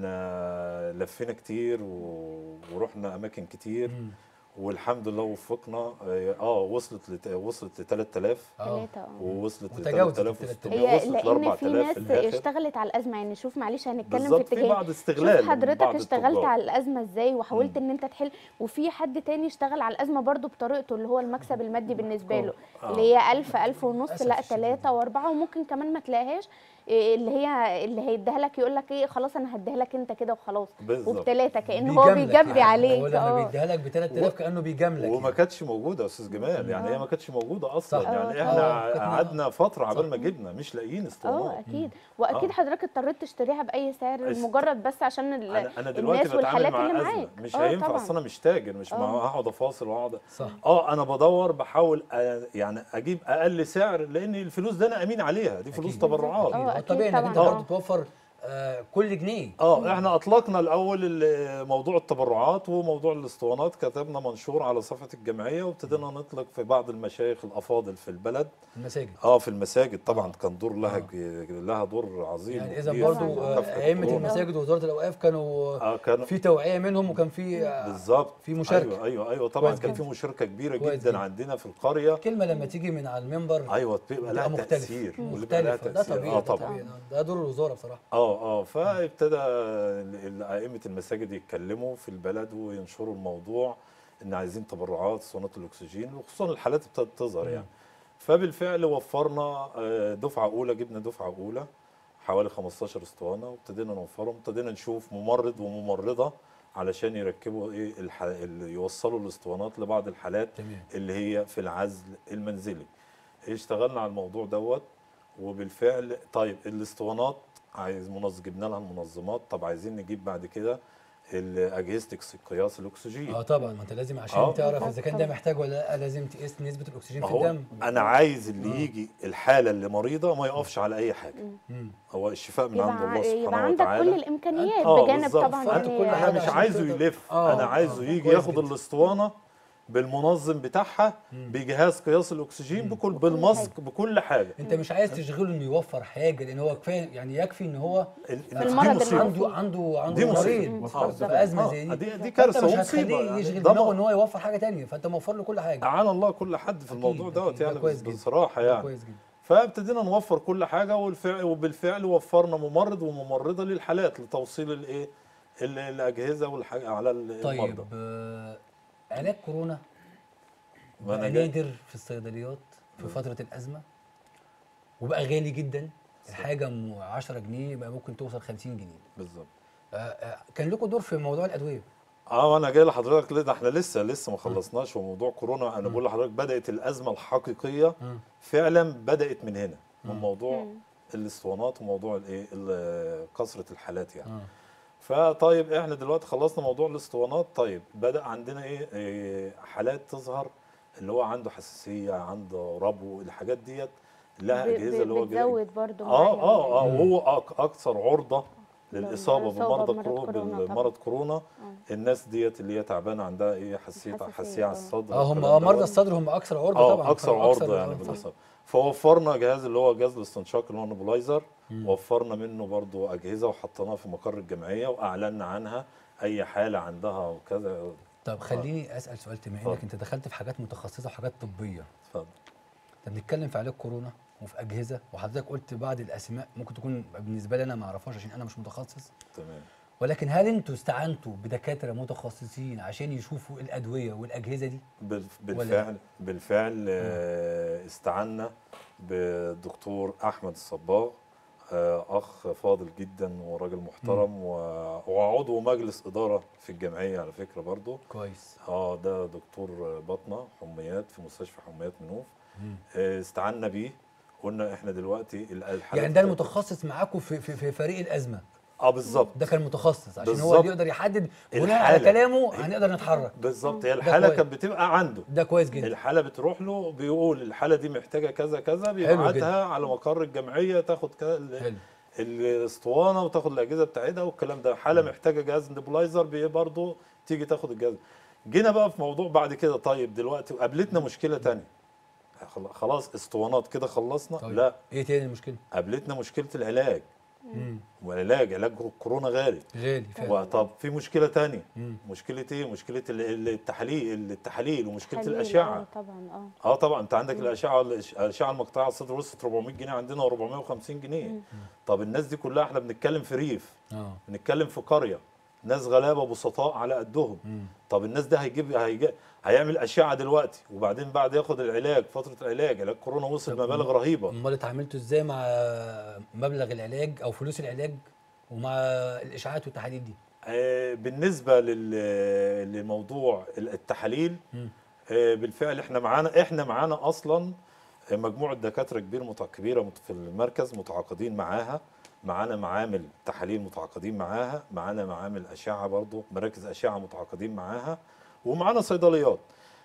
S2: احنا لفينا كتير و- ورحنا اماكن كتير
S3: مم.
S2: والحمد لله وفقنا اه اه، وصلت لت... وصلت ل 3000
S3: اه
S1: ثلاثة اه
S2: ووصلت ل
S3: وتجاوزت
S2: 3600
S1: هي
S2: وصلت ل
S1: لان في
S2: 4000
S1: ناس
S2: في الاخر
S1: اشتغلت على الازمه يعني شوف معلش هنتكلم في
S2: بالظبط في
S1: اتجاه
S2: بعض استغلال
S1: شوف
S2: من
S1: حضرتك
S2: بعض
S1: اشتغلت
S2: التجار.
S1: على الازمه ازاي وحاولت
S2: مم.
S1: ان انت تحل وفي حد تاني اشتغل على الازمه برضو بطريقته اللي هو المكسب المادي بالنسبه له
S2: آه.
S1: اللي هي 1000 1000 ونص
S3: للأسف
S1: لا
S3: الشديد.
S1: ثلاثة واربعة وممكن كمان ما تلاقيهاش إيه اللي هي اللي هيديها لك يقول لك ايه خلاص انا هديها لك انت كده وخلاص
S2: بالظبط.
S1: وبثلاثه كان هو
S3: بيجاملك
S1: بيجبري
S3: يعني. هو
S1: عليك
S3: لما
S1: اه
S3: بيديها لك ب 3000 كانه بيجاملك
S2: وما
S3: يعني.
S2: كانتش موجوده يا استاذ جمال يعني هي ما كانتش موجوده اصلا
S3: صح.
S2: يعني
S1: آه،
S2: احنا
S3: آه، كانت-
S2: قعدنا فتره عبال
S3: صح.
S2: ما جبنا مش لاقيين
S1: اه
S2: اسطوانات
S1: اكيد واكيد
S2: آه.
S1: حضرتك اضطريت تشتريها باي سعر
S2: بس-
S1: مجرد بس عشان ال-
S2: انا انا دلوقتي
S1: الناس
S2: بتعامل
S1: والحالات
S2: مع
S1: اللي
S2: ازمه
S1: معاك
S2: مش
S1: آه،
S2: هينفع
S1: طبعاً.
S2: اصل انا مش تاجر مش
S1: آه.
S2: مع هقعد افاصل واقعد
S3: صح
S2: اه انا بدور بحاول أ- يعني اجيب اقل سعر لان الفلوس دي انا امين عليها دي فلوس
S3: أكيد.
S2: تبرعات
S1: آه،
S3: هو
S1: أكيد
S3: طبيعي انك
S1: طبعاً.
S3: انت
S1: آه.
S3: برضه توفر آه كل جنيه
S2: اه احنا اطلقنا الاول ال- موضوع التبرعات وموضوع الاسطوانات كتبنا منشور على صفحه الجمعيه وابتدينا نطلق في بعض المشايخ الافاضل في البلد
S3: المساجد
S2: اه في المساجد طبعا
S3: آه.
S2: كان دور لها
S3: آه.
S2: ج- لها دور عظيم
S3: يعني اذا
S2: وكبير
S3: برضه
S2: في
S3: آه،
S2: مكافحة
S3: ائمه
S2: الكورونا.
S3: المساجد ووزاره الاوقاف كانوا
S2: اه كانوا
S3: في توعيه منهم وكان في آه،
S2: بالظبط
S3: في مشاركة.
S2: ايوه ايوه ايوه طبعا
S3: كويس
S2: كان
S3: جدا.
S2: في مشاركه كبيره
S3: كويس
S2: جدا
S3: جدا.
S2: عندنا في القريه
S3: كلمه لما تيجي من على المنبر
S2: ايوه بيبقى لها
S3: بتبقى مختلف
S2: تاثير وبيبقى لها
S3: مختلف ده
S2: تاثير
S3: طبيعي
S2: اه
S3: ده
S2: طبعا
S3: طبيعي ده دور الوزاره بصراحه
S2: اه اه فابتدى ال- ال- ائمه المساجد يتكلموا في البلد وينشروا الموضوع ان عايزين تبرعات صناعه الاكسجين وخصوصا الحالات ابتدت تظهر يعني فبالفعل وفرنا آه، دفعه اولى جبنا دفعه اولى حوالي 15 اسطوانه وابتدينا نوفرهم ابتدينا نشوف ممرض وممرضه علشان يركبوا ايه الح... اللي يوصلوا الاسطوانات لبعض الحالات
S3: تمام
S2: اللي هي في العزل المنزلي اشتغلنا على الموضوع دوت وبالفعل طيب الاسطوانات عايز منظم جبنا لها المنظمات طب عايزين نجيب بعد كده ال- اجهزه قياس الاكسجين
S3: اه طبعا ما انت لازم عشان
S2: آه.
S3: تعرف اذا كان ده
S1: طبعاً.
S3: محتاج ولا لا لازم تقيس نسبه الاكسجين
S2: ما
S3: في
S2: هو
S3: الدم
S2: انا عايز اللي
S3: آه.
S2: يجي الحاله اللي مريضه ما يقفش على اي حاجه
S3: مم.
S2: هو الشفاء من
S1: يبقى,
S2: عند الله
S1: ع-
S2: سبحانه
S1: يبقى عندك
S2: وتعالى
S1: كل الامكانيات
S2: آه،
S1: بجانب
S2: بالظبط.
S1: طبعا
S3: فأنت
S1: يعني
S3: كل
S2: انا
S3: حاجة
S2: مش
S3: عشان
S2: عايزه
S3: تقدر-
S2: يلف
S3: آه،
S2: انا عايزه
S3: آه،
S2: يجي
S3: كويس
S2: ياخد
S3: جدا.
S2: الاسطوانه بالمنظم بتاعها بجهاز قياس الاكسجين بكل بالماسك بكل حاجه
S3: انت مش عايز تشغله انه يوفر حاجه لان هو كفايه يعني يكفي ان هو
S2: ال-
S1: في
S2: دي
S1: المرض اللي
S2: مصيبة.
S1: هو
S3: عنده عنده عنده
S2: دي مصيبة.
S3: مريض
S2: آه،
S3: في ازمه
S2: آه،
S3: زي دي
S2: دي- دي
S3: فأنت
S2: كارثة
S3: مش
S2: ومصيبة
S3: هتخليه
S2: يعني.
S3: يشغل
S2: ده
S3: دماغه
S2: ما-
S3: ان هو يوفر حاجه تانية فانت موفر له كل حاجه
S2: تعالى الله كل حد في الموضوع
S3: أكيد،
S2: دوت
S3: أكيد. ده
S2: يعني
S3: كويس
S2: بس-
S3: جدا.
S2: بصراحه
S3: ده
S2: يعني
S3: كويس جدا
S2: فابتدينا نوفر كل حاجه والفعل وبالفعل وفرنا ممرض وممرضه للحالات لتوصيل الايه ال- الاجهزه والحاجه على ال-
S3: طيب
S2: المرضى
S3: آه، علاج كورونا
S2: ما أنا
S3: بقى
S2: جاي-
S3: نادر في الصيدليات في فتره الازمه وبقى غالي جدا الحاجه م 10 جنيه بقى ممكن توصل 50 جنيه
S2: بالظبط
S3: آه، آه، كان لكم دور في موضوع الادويه
S2: اه انا جاي لحضرتك ليه ده احنا لسه لسه ما خلصناش في موضوع كورونا انا بقول لحضرتك بدات الازمه الحقيقيه
S3: مم.
S2: فعلا بدات من هنا من
S3: مم.
S2: موضوع
S1: مم.
S2: الاسطوانات وموضوع الايه ال- كثره الحالات يعني
S3: اه
S2: فطيب احنا دلوقتي خلصنا موضوع الاسطوانات طيب بدا عندنا ايه, إيه حالات تظهر اللي هو عنده حساسيه عنده ربو الحاجات ديت لها
S1: ب-
S2: اجهزه
S1: ب-
S2: اللي هو
S1: بتزود برضو
S2: اه
S1: معايا
S2: اه اه
S3: مم.
S2: وهو أك- اكثر عرضه للاصابه
S1: للإصابة
S2: بمرض
S1: بمرض
S2: كورونا
S1: كورونا طبعاً.
S2: بمرض كورونا
S1: آه.
S2: الناس ديت اللي هي تعبانه عندها ايه حساسيه
S1: حساسية،
S2: حساسيه على
S1: آه.
S2: الصدر
S3: اه هم
S2: والكلام
S3: اه مرضى
S2: دوت.
S3: الصدر هم اكثر عرضه
S2: اه
S3: طبعا
S2: اكثر
S3: كانوا
S2: عرضه يعني
S3: آه، صح.
S2: بالاصابه فوفرنا جهاز اللي هو جهاز الاستنشاق اللي هو نبولايزر وفرنا منه برضو اجهزه وحطيناها في مقر الجمعيه واعلنا عنها اي حاله عندها وكذا
S3: طب خليني اسال سؤال بما
S2: اتفضل.
S3: انك انت دخلت في حاجات متخصصه وحاجات طبيه
S2: اتفضل
S3: انت بنتكلم في علاج كورونا وفي اجهزه وحضرتك قلت بعض الاسماء ممكن تكون بالنسبه لي انا ما اعرفهاش عشان انا مش متخصص
S2: تمام
S3: ولكن هل انتوا استعنتوا بدكاتره متخصصين عشان يشوفوا الادويه والاجهزه دي
S2: بالف- بالفعل بالفعل آه، استعنا بالدكتور احمد الصباغ آه، اخ فاضل جدا وراجل محترم و- وعضو مجلس اداره في الجمعيه على فكره برضه
S3: كويس
S2: اه ده دكتور بطنه حميات في مستشفى حميات منوف آه، استعنا بيه قلنا احنا دلوقتي ال- الحالات
S3: يعني ده
S2: بتاعت-
S3: المتخصص معاكم في, في, في فريق الازمه
S2: اه بالظبط
S3: ده كان متخصص عشان هو
S2: بالظبط.
S3: اللي يقدر يحدد بناء على
S2: الحالة.
S3: كلامه هنقدر نتحرك
S2: بالظبط هي الحاله
S3: كويس.
S2: كانت بتبقى عنده
S3: ده كويس جدا
S2: الحاله بتروح له بيقول الحاله دي محتاجه كذا كذا
S3: جدا.
S2: بيبعتها على مقر الجمعيه تاخد كذا
S3: حلو
S2: الاسطوانه وتاخد الاجهزه بتاعتها والكلام ده حاله محتاجه جهاز نيبولايزر بي برضه تيجي تاخد الجهاز جينا بقى في موضوع بعد كده طيب دلوقتي قابلتنا مشكله تانية خل- خلاص اسطوانات كده خلصنا
S3: طيب.
S2: لا
S3: ايه تاني المشكله
S2: قابلتنا مشكله العلاج
S3: مم.
S2: والعلاج علاج كورونا غالي
S3: غالي فعلا
S2: وطب في مشكله تانية
S3: مم.
S2: مشكله ايه مشكله ال- ال- التحاليل التحاليل ومشكله
S1: تحاليل،
S2: الاشعه
S1: آه، طبعا اه
S2: اه طبعا انت عندك الاشعه الاشعه المقطعيه على الصدر وصلت 400 جنيه عندنا و450 جنيه طب الناس دي كلها احنا بنتكلم في ريف
S3: اه
S2: بنتكلم في قريه ناس غلابه بسطاء على قدهم
S3: مم.
S2: طب الناس ده هيجيب هيجي هيعمل اشعه دلوقتي وبعدين بعد ياخد العلاج فتره العلاج علاج كورونا وصل
S3: طب
S2: مبالغ رهيبه
S3: امال اتعاملتوا ازاي مع مبلغ العلاج او فلوس العلاج ومع الاشاعات والتحاليل دي
S2: آه، بالنسبه لل- لموضوع التحاليل
S3: مم.
S2: آه، بالفعل احنا معانا احنا معانا اصلا مجموعه دكاتره كبير مت- كبيره مت- في المركز متعاقدين معاها معانا معامل تحاليل متعاقدين معاها معانا معامل اشعه برضو مراكز اشعه متعاقدين معاها ومعانا صيدليات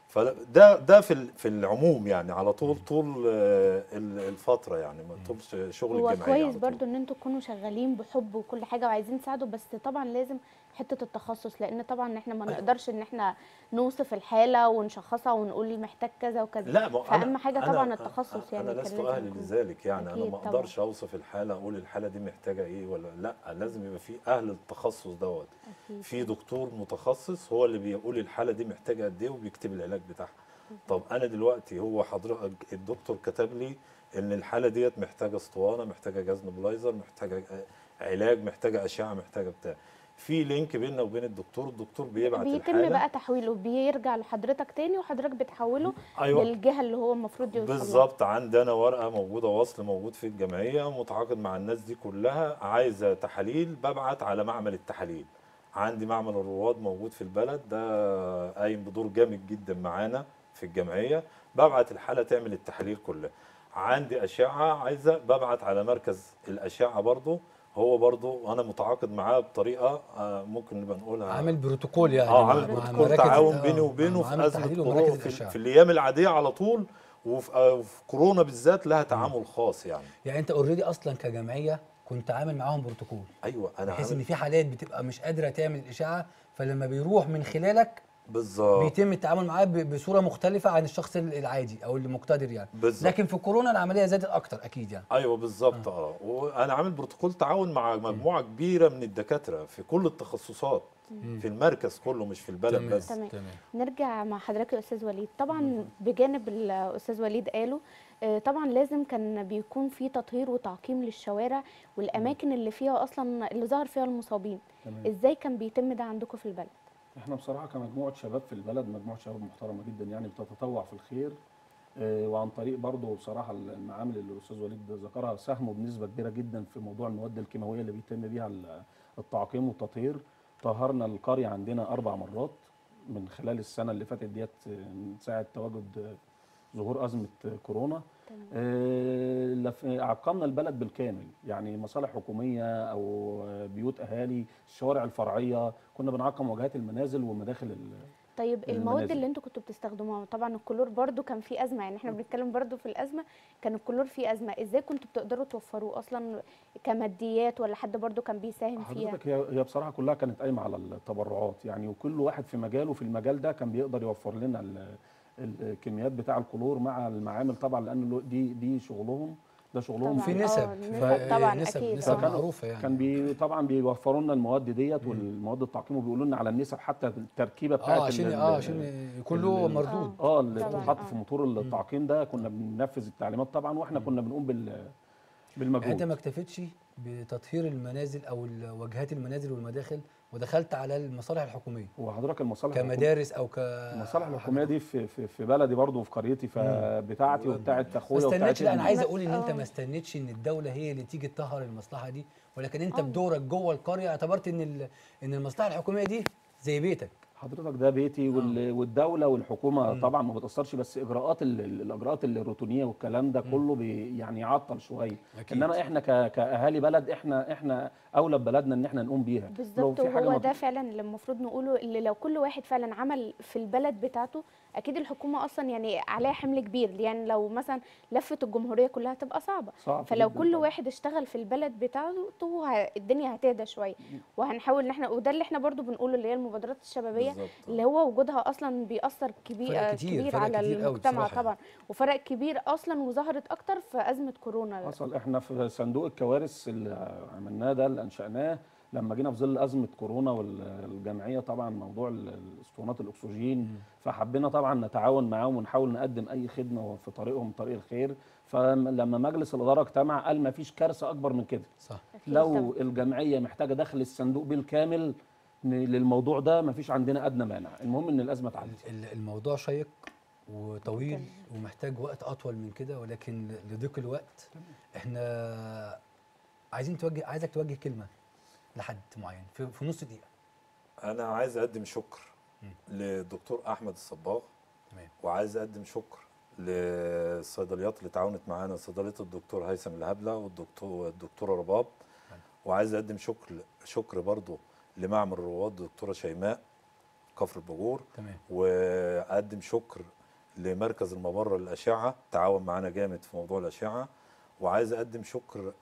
S2: فده ده في ال- في العموم يعني على طول طول آه، ال- الفتره يعني طول ش- شغل
S1: هو
S2: الجمعيه
S1: كويس
S2: على طول.
S1: برضو ان انتوا تكونوا شغالين بحب وكل حاجه وعايزين تساعدوا بس طبعا لازم حته التخصص لان طبعا احنا ما نقدرش ان احنا نوصف الحاله ونشخصها ونقول محتاج كذا وكذا
S2: لا ما
S1: فاهم حاجه
S2: أنا-
S1: طبعا التخصص يعني
S2: انا
S1: كان
S2: لست
S1: لازم
S2: اهل
S1: يكون.
S2: لذلك يعني انا
S1: أكيد
S2: ما
S1: طبعاً.
S2: اقدرش اوصف الحاله اقول الحاله دي محتاجه ايه ولا لا لازم يبقى في اهل التخصص دوت
S1: أكيد.
S2: في دكتور متخصص هو اللي بيقول الحاله دي محتاجه قد ايه وبيكتب العلاج بتاعها طب انا دلوقتي هو حضرتك الدكتور كتب لي ان الحاله ديت محتاجه اسطوانه محتاجه جهاز نبلايزر محتاجه علاج محتاجه اشعه محتاجه بتاع في لينك بيننا وبين الدكتور الدكتور بيبعت
S1: بيتم
S2: الحاله
S1: بقى تحويله بيرجع لحضرتك تاني وحضرتك بتحوله
S2: أيوة.
S1: للجهه اللي هو المفروض يوصل لها.
S2: بالظبط عندنا ورقه موجوده وصل موجود في الجمعيه متعاقد مع الناس دي كلها عايزه تحاليل ببعت على معمل التحاليل عندي معمل الرواد موجود في البلد ده قايم بدور جامد جدا معانا في الجمعيه ببعت الحاله تعمل التحاليل كلها عندي اشعه عايزه ببعت على مركز الاشعه برضه هو برضه انا متعاقد معاه بطريقه آه، ممكن نبقى نقولها
S3: عامل بروتوكول يعني
S2: اه
S3: مع-
S2: عامل
S3: مع
S2: بروتوكول
S3: مراكز-
S2: تعاون
S3: آه،
S2: بيني
S3: مع
S2: وبينه في
S3: معامل
S2: ازمه
S3: التحاليل
S2: كورونا
S3: ومراكز
S2: في,
S3: الاشعه
S2: في الايام العاديه على طول وفي آه، وفي كورونا بالذات لها تعامل خاص يعني
S3: يعني انت اوريدي اصلا كجمعيه كنت عامل معاهم بروتوكول
S2: ايوه انا
S3: بحيث ان
S2: عامل
S3: في حالات بتبقى مش قادره تعمل الاشعه فلما بيروح من خلالك
S2: بالظبط
S3: بيتم التعامل معاه ب- بصوره مختلفه عن الشخص العادي او المقتدر يعني
S2: بالظبط.
S3: لكن في كورونا العمليه زادت اكتر اكيد يعني
S2: ايوه بالظبط اه وانا عامل بروتوكول تعاون مع مجموعه كبيره من الدكاتره في كل التخصصات في المركز كله مش في البلد
S3: تمام.
S2: بس
S1: تمام.
S3: تمام
S1: نرجع مع حضرتك يا استاذ وليد طبعا بجانب الاستاذ وليد قاله آه، طبعا لازم كان بيكون في تطهير وتعقيم للشوارع والاماكن اللي فيها اصلا اللي ظهر فيها المصابين
S4: تمام.
S1: ازاي كان بيتم ده عندكم في البلد
S4: احنا بصراحه كمجموعه شباب في البلد مجموعه شباب محترمه جدا يعني بتتطوع في الخير آه، وعن طريق برضه بصراحه المعامل اللي الاستاذ وليد ذكرها ساهموا بنسبه كبيره جدا في موضوع المواد الكيماويه اللي بيتم بيها ال- التعقيم والتطهير طهرنا القريه عندنا اربع مرات من خلال السنه اللي فاتت ديت آه، من ساعه تواجد آه، ظهور ازمه آه، كورونا آه، لف- عقمنا البلد بالكامل يعني مصالح حكوميه او آه، بيوت اهالي الشوارع الفرعيه كنا بنعقم واجهات المنازل ومداخل ال-
S1: طيب المواد
S4: المنازل.
S1: اللي انتوا كنتوا بتستخدموها طبعا الكلور برضو كان فيه ازمه يعني احنا بنتكلم برضو في الازمه كان الكلور فيه ازمه ازاي كنتوا بتقدروا توفروه اصلا كماديات ولا حد برضو كان بيساهم فيها
S4: حضرتك هي هي بصراحه كلها كانت قايمه على التبرعات يعني وكل واحد في مجاله في المجال ده كان بيقدر يوفر لنا ال- الكميات بتاع الكلور مع المعامل طبعا لان له- دي دي شغلهم ده شغلهم
S1: طبعاً.
S3: في
S1: آه،
S3: نسب
S1: النسب
S3: ف-
S1: طبعاً
S3: نسب
S1: أكيد.
S3: نسب
S1: فكانوا-
S3: معروفه يعني
S4: كان بي طبعا بيوفروا لنا المواد ديت والمواد التعقيم وبيقولوا لنا على النسب حتى التركيبه بتاعت
S3: اه عشان
S4: ال-
S3: اه
S4: ال-
S3: عشان يكون له
S4: ال-
S3: مردود
S4: اه اللي
S1: طبعاً،
S4: بتتحط
S1: آه.
S4: في موتور التعقيم ده كنا بننفذ التعليمات طبعا واحنا كنا بنقوم بال
S3: يعني انت
S4: بالمجهود
S3: ما اكتفيتش بتطهير المنازل او ال- واجهات المنازل والمداخل ودخلت على المصالح الحكوميه
S4: وحضرتك المصالح الحكومية-
S3: كمدارس او ك
S4: المصالح الحكوميه دي في في, في بلدي برضه وفي قريتي فبتاعتي وبتاعت
S3: ما
S4: اخويا وبتاعت
S3: استنيتش لا انا
S4: ابني.
S3: عايز
S1: بس-
S3: اقول ان انت
S1: آه.
S3: ما استنيتش ان الدوله هي اللي تيجي تطهر المصلحه دي ولكن انت
S1: آه.
S3: بدورك جوه القريه اعتبرت ان ال- ان المصلحه الحكوميه دي زي بيتك
S4: حضرتك ده بيتي وال- والدوله والحكومه طبعا ما بتاثرش بس اجراءات ال- ال- الاجراءات الروتينيه والكلام ده كله بي يعني يعطل شويه
S3: أكيد.
S4: انما احنا ك- كاهالي بلد احنا احنا اولى ببلدنا ان احنا نقوم بيها لو
S1: بالظبط
S4: في حاجة
S1: وهو
S4: ما-
S1: ده فعلا اللي المفروض نقوله اللي لو كل واحد فعلا عمل في البلد بتاعته اكيد الحكومه اصلا يعني عليها حمل كبير يعني لو مثلا لفت الجمهوريه كلها تبقى صعبه
S4: صعب
S1: فلو
S4: جداً
S1: كل
S4: طبعاً.
S1: واحد اشتغل في البلد بتاعته ه- الدنيا هتهدى شويه وهنحاول ان احنا وده اللي احنا برضو بنقوله اللي هي المبادرات الشبابيه
S2: بالظبط.
S1: اللي هو وجودها اصلا بيأثر كبير
S3: فرق
S1: آه،
S3: كتير،
S1: كبير
S3: فرق
S1: على
S3: كتير قوي
S1: المجتمع
S3: بصراحة
S1: طبعا وفرق كبير اصلا وظهرت اكتر في ازمه كورونا
S4: حصل احنا في صندوق الكوارث اللي عملناه ده اللي انشاناه لما جينا في ظل ازمه كورونا والجمعيه طبعا موضوع ال- الاسطوانات الاكسجين فحبينا طبعا نتعاون معاهم ونحاول نقدم اي خدمه في طريقهم طريق الخير فلما مجلس الاداره اجتمع قال ما فيش كارثه اكبر من كده
S3: صح
S1: أكيد
S4: لو
S1: طبعاً.
S4: الجمعيه محتاجه دخل الصندوق بالكامل ن- للموضوع ده ما فيش عندنا ادنى مانع المهم ان الازمه تعدي
S3: ال- الموضوع شيق وطويل ومحتاج وقت اطول من كده ولكن لضيق الوقت احنا عايزين توجه عايزك توجه كلمه لحد معين في, في نص دقيقه
S2: انا عايز اقدم شكر للدكتور احمد الصباغ
S3: تمام
S2: وعايز اقدم شكر للصيدليات اللي تعاونت معانا صيدليه الدكتور هيثم الهبله والدكتور الدكتوره رباب وعايز اقدم شكر شكر برضه لمعمل الرواد الدكتوره شيماء كفر البجور
S3: تمام
S2: واقدم شكر لمركز المبره للاشعه تعاون معانا جامد في موضوع الاشعه وعايز اقدم شكر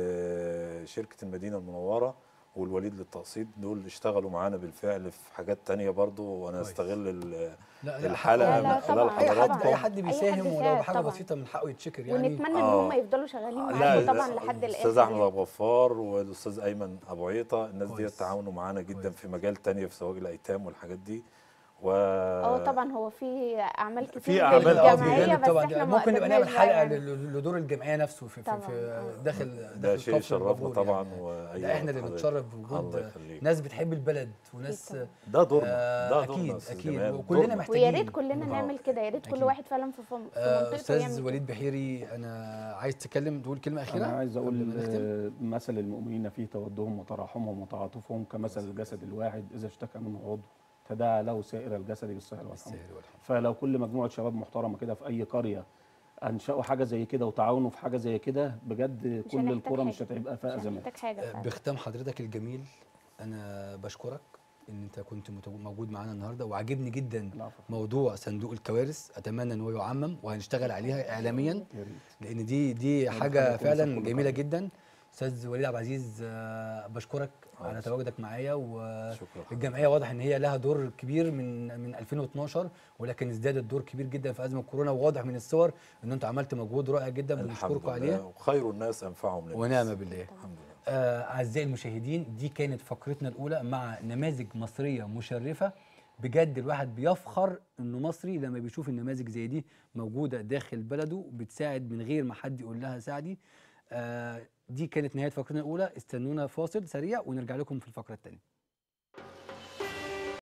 S2: لشركه المدينه المنوره والوليد للتقسيط دول اشتغلوا معانا بالفعل في حاجات تانية برضو وانا
S3: كويس.
S2: استغل ال-
S3: لا لا
S2: الحلقه
S1: لا، لا،
S2: من خلال
S1: طبعاً.
S3: اي حد
S2: حضراتكم
S3: اي حد
S1: أي
S3: بيساهم
S1: حد
S3: ولو
S1: يساعد
S3: بحاجه
S1: طبعاً.
S3: بسيطه من حقه يتشكر يعني
S1: ونتمنى ان
S2: آه.
S1: هم يفضلوا شغالين
S2: لا،
S1: معاكم
S2: لا،
S1: طبعا لحد الاخر
S2: الاستاذ احمد
S1: يعني.
S2: ابو غفار والاستاذ ايمن ابو عيطه الناس دي
S3: كويس.
S2: تعاونوا معانا جدا
S3: كويس.
S2: في مجال تانية في زواج الايتام والحاجات دي و
S1: اه طبعا هو في اعمال كتير
S2: في
S1: جدا
S2: أعمال
S1: في
S2: آه،
S1: الجمعيه
S3: بجانب
S1: بس
S3: طبعا
S1: احنا ما
S3: ممكن نبقى نعمل
S1: قدرناش بقى
S3: حلقه
S1: يعني.
S3: ل- لدور الجمعيه نفسه في, في,
S1: طبعاً،
S3: في
S1: آه.
S3: داخل
S2: ده
S3: داخل
S2: شيء
S3: كفر
S2: يشرفنا
S3: البابور
S2: طبعا
S3: يعني.
S2: وأي
S3: ده احنا
S2: وقت
S3: اللي
S2: حضرتك.
S3: بنتشرف
S2: الله
S3: بوجود
S2: يخليك.
S3: ناس بتحب البلد وناس
S1: طبعاً.
S2: ده دورنا
S3: آه،
S2: ده
S3: أكيد،
S2: دورنا يا أستاذ
S3: أكيد.
S2: جمال،
S3: وكلنا
S2: دورنا.
S3: محتاجين.
S1: ويا ريت كلنا
S3: آه.
S1: نعمل كده يا ريت كل
S3: أكيد.
S1: واحد فعلا في فم- في
S3: آه،
S1: منطقته
S3: استاذ
S1: يعمل
S3: وليد
S1: كده.
S3: بحيري انا عايز تتكلم تقول كلمه اخيره
S4: انا عايز اقول
S3: قبل ما نختم؟
S4: آه، مثل المؤمنين فيه تودهم وتراحمهم وتعاطفهم كمثل الجسد الواحد اذا اشتكى منه عضو تداعى له سائر الجسد بالسهر والحمى
S3: بالسهل والحمد.
S4: فلو كل مجموعه شباب محترمه كده في اي قريه انشأوا حاجه زي كده وتعاونوا في حاجه زي كده بجد
S1: مش
S4: كل
S1: هنحتاج
S4: القرى مش
S1: حاجة.
S4: هتبقى فيها
S1: مش
S4: ازمات
S1: هنحتاج حاجه
S3: آه،
S1: فعلا.
S3: بختام حضرتك الجميل انا بشكرك ان انت كنت متو- موجود معانا النهارده وعجبني جدا
S4: العفو.
S3: موضوع صندوق الكوارث اتمنى ان هو يعمم وهنشتغل عليها اعلاميا
S4: يا ريت
S3: لان دي دي
S4: ربنا
S3: حاجه
S4: يخليكم
S3: فعلا
S4: ويسعدكم
S3: جميله
S4: بخير.
S3: جدا استاذ وليد عبد العزيز آه، بشكرك على
S2: آه،
S3: تواجدك معايا
S2: شكرا
S3: والجمعيه واضح ان هي لها دور كبير من من 2012 ولكن ازدادت دور كبير جدا في ازمه كورونا وواضح من الصور ان انتوا عملتوا مجهود رائع جدا
S2: الحمد
S3: بنشكركم
S2: لله
S3: عليه
S2: وخير الناس انفعهم للناس
S3: ونعم بالله
S2: الحمد لله
S3: آه، أعزائي المشاهدين دي كانت فقرتنا الأولى مع نماذج مصرية مشرفة بجد الواحد بيفخر إنه مصري لما بيشوف النماذج زي دي موجودة داخل بلده بتساعد من غير ما حد يقول لها ساعدي آه، دي كانت نهاية فقرتنا الأولى استنونا فاصل سريع ونرجع لكم في الفقرة الثانية